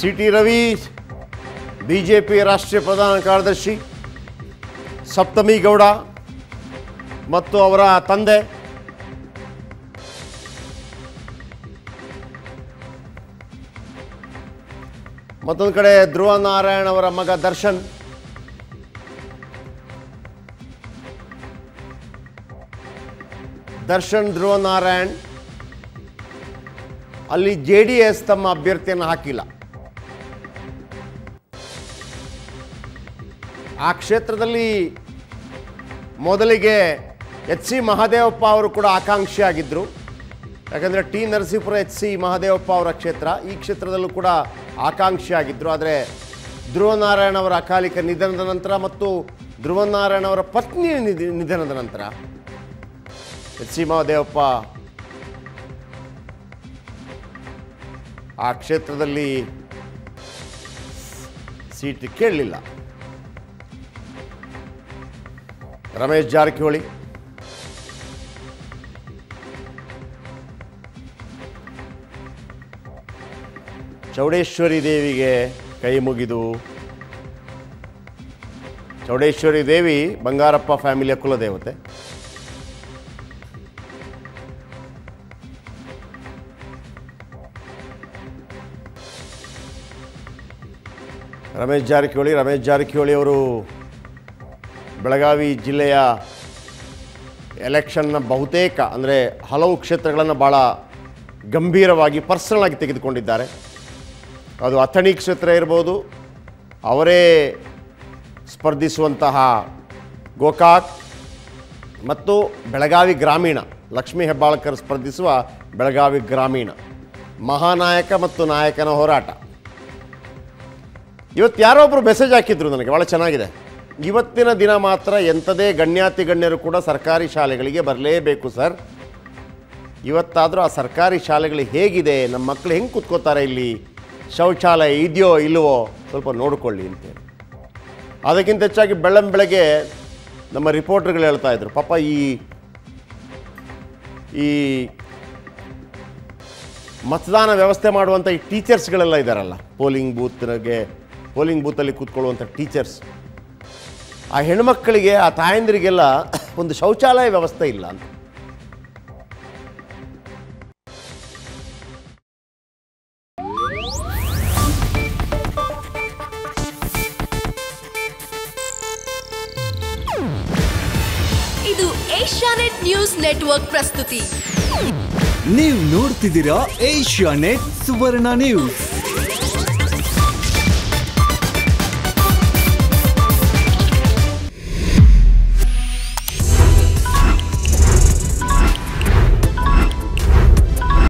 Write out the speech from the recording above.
C T Ravi B J P ರಾಷ್ಟ್ರೀಯ ಪ್ರಧಾನ ಕಾರ್ಯದರ್ಶಿ ಸಪ್ತಮಿ ಗೌಡ ಮತ್ತು ಅವರ ತಂದೆ ಮತ್ತೊಂದು ಕಡೆ ಧ್ರುವ ನಾರಾಯಣ್ ಅವರ ಮಗ ದರ್ಶನ್ ದರ್ಶನ್ ಧ್ರುವ ನಾರಾಯಣ್ ಅಲ್ಲಿ ಜೆ ಡಿ ಎಸ್ ತಮ್ಮ ಅಭ್ಯರ್ಥಿಯನ್ನು ಹಾಕಿಲ್ಲ ಆ ಕ್ಷೇತ್ರದಲ್ಲಿ ಮೊದಲಿಗೆ ಎಚ್ ಸಿ ಮಹದೇವಪ್ಪ ಅವರು ಕೂಡ ಆಕಾಂಕ್ಷಿ ಆಗಿದ್ದರು ಯಾಕಂದರೆ T Narasipura H C Mahadevappa ಅವರ ಕ್ಷೇತ್ರ ಈ ಕ್ಷೇತ್ರದಲ್ಲೂ ಕೂಡ ಆಕಾಂಕ್ಷಿ ಆಗಿದ್ದರು ಆದರೆ ಧ್ರುವನಾರಾಯಣ ಅವರ ಅಕಾಲಿಕ ನಿಧನದ ನಂತರ ಮತ್ತು ಧ್ರುವನಾರಾಯಣ ಅವರ ಪತ್ನಿ ನಿಧಿ- ನಿಧನದ ನಂತರ ಎಚ್ ಸಿ ಮಹದೇವಪ್ಪ ಆ ಕ್ಷೇತ್ರದಲ್ಲಿ ಸೀಟ್ ಕೇಳಲಿಲ್ಲ ರಮೇಶ್ ಜಾರಕಿಹೊಳಿ ಚೌಡೇಶ್ವರಿ ದೇವಿಗೆ ಕೈ ಮುಗಿದು ಚೌಡೇಶ್ವರಿ ದೇವಿ ಬಂಗಾರಪ್ಪ ಫ್ಯಾಮಿಲಿಯ ಕುಲದೇವತೆ ರಮೇಶ್ ಜಾರಕಿಹೊಳಿ ರಮೇಶ್ ಜಾರಕಿಹೊಳಿ ಅವರು ಬೆಳಗಾವಿ ಜಿಲ್ಲೆಯ ಎಲೆಕ್ಷನ್ನ ಬಹುತೇಕ ಅಂದರೆ ಹಲವು ಕ್ಷೇತ್ರಗಳನ್ನು ಭಾಳ ಗಂಭೀರವಾಗಿ ಪರ್ಸನಲ್ ಆಗಿ ತೆಗೆದುಕೊಂಡಿದ್ದಾರೆ ಅದು ಅಥಣಿ ಕ್ಷೇತ್ರ ಇರ್ಬೋದು ಅವರೇ ಸ್ಪರ್ಧಿಸುವಂತಹ ಗೋಕಾಕ್ ಮತ್ತು ಬೆಳಗಾವಿ ಗ್ರಾಮೀಣ ಲಕ್ಷ್ಮೀ ಹೆಬ್ಬಾಳ್ಕರ್ ಸ್ಪರ್ಧಿಸುವ ಬೆಳಗಾವಿ ಗ್ರಾಮೀಣ ಮಹಾನಾಯಕ ಮತ್ತು ನಾಯಕನ ಹೋರಾಟ ಇವತ್ತು ಯಾರೋ ಒಬ್ಬರು ಮೆಸೇಜ್ ಹಾಕಿದ್ರು ನನಗೆ ಭಾಳ ಚೆನ್ನಾಗಿದೆ ಇವತ್ತಿನ ದಿನ ಮಾತ್ರ ಎಂಥದೇ ಗಣ್ಯಾತಿ ಗಣ್ಯರು ಕೂಡ ಸರ್ಕಾರಿ ಶಾಲೆಗಳಿಗೆ ಬರಲೇಬೇಕು ಸರ್ ಇವತ್ತಾದರೂ ಆ ಸರ್ಕಾರಿ ಶಾಲೆಗಳು ಹೇಗಿದೆ ನಮ್ಮ ಮಕ್ಕಳು ಹೆಂಗೆ ಕೂತ್ಕೋತಾರೆ ಇಲ್ಲಿ ಶೌಚಾಲಯ ಇದೆಯೋ ಇಲ್ಲವೋ ಸ್ವಲ್ಪ ನೋಡಿಕೊಳ್ಳಿ ಅಂತೇಳಿ ಅದಕ್ಕಿಂತ ಹೆಚ್ಚಾಗಿ ಬೆಳ್ಳಂ ಬೆಳಗ್ಗೆ ನಮ್ಮ ರಿಪೋರ್ಟರ್ಗಳು ಹೇಳ್ತಾ ಇದ್ರು ಪಾಪ ಈ ಈ ಮತದಾನ ವ್ಯವಸ್ಥೆ ಮಾಡುವಂಥ ಈ ಟೀಚರ್ಸ್ಗಳೆಲ್ಲ ಇದ್ದಾರಲ್ಲ ಪೋಲಿಂಗ್ ಬೂತ್ಗೆ ಪೋಲಿಂಗ್ ಬೂತಲ್ಲಿ ಕೂತ್ಕೊಳ್ಳುವಂಥ ಟೀಚರ್ಸ್ ಆ ಹೆಣ್ಮಕ್ಕಳಿಗೆ ಆ ತಾಯಂದಿರಿಗೆಲ್ಲ ಒಂದು ಶೌಚಾಲಯ ವ್ಯವಸ್ಥೆ ಇಲ್ಲ ಅಂತ ಇದು ಏಷ್ಯಾನೆಟ್ ನ್ಯೂಸ್ ನೆಟ್ವರ್ಕ್ ಪ್ರಸ್ತುತಿ ನೀವು ನೋಡ್ತಿದ್ದೀರಾ ಏಷ್ಯಾ ನೆಟ್ ಸುವರ್ಣ ನ್ಯೂಸ್